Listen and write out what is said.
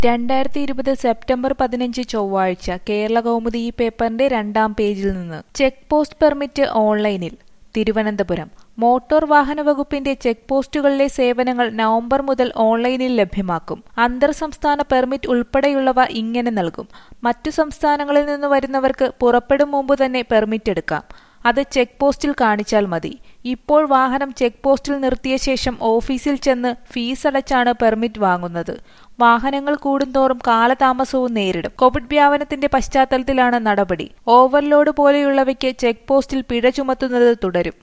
രണ്ടായിരത്തി ഇരുപത് സെപ്റ്റംബർ പതിനഞ്ച് ചൊവ്വാഴ്ച കേരള കൗമുദി ഈ പേപ്പറിന്റെ രണ്ടാം പേജിൽ നിന്ന് ചെക്ക് പോസ്റ്റ് പെർമിറ്റ് ഓൺലൈനിൽ തിരുവനന്തപുരം മോട്ടോർ വാഹന വകുപ്പിന്റെ ചെക്ക് പോസ്റ്റുകളിലെ സേവനങ്ങൾ നവംബർ മുതൽ ഓൺലൈനിൽ ലഭ്യമാക്കും അന്തർ സംസ്ഥാന പെർമിറ്റ് ഉൾപ്പെടെയുള്ളവ ഇങ്ങനെ നൽകും മറ്റു സംസ്ഥാനങ്ങളിൽ നിന്ന് വരുന്നവർക്ക് പുറപ്പെടും മുമ്പ് തന്നെ പെർമിറ്റ് എടുക്കാം അത് ചെക്ക് പോസ്റ്റിൽ കാണിച്ചാൽ മതി ഇപ്പോൾ വാഹനം ചെക്ക് പോസ്റ്റിൽ നിർത്തിയ ശേഷം ഓഫീസിൽ ചെന്ന് ഫീസ് അടച്ചാണ് പെർമിറ്റ് വാങ്ങുന്നത് വാഹനങ്ങൾ കൂടുന്തോറും കാലതാമസവും നേരിടും കോവിഡ് വ്യാപനത്തിന്റെ പശ്ചാത്തലത്തിലാണ് നടപടി ഓവർലോഡ് പോലെയുള്ളവയ്ക്ക് ചെക്ക് പോസ്റ്റിൽ പിഴ ചുമത്തുന്നത് തുടരും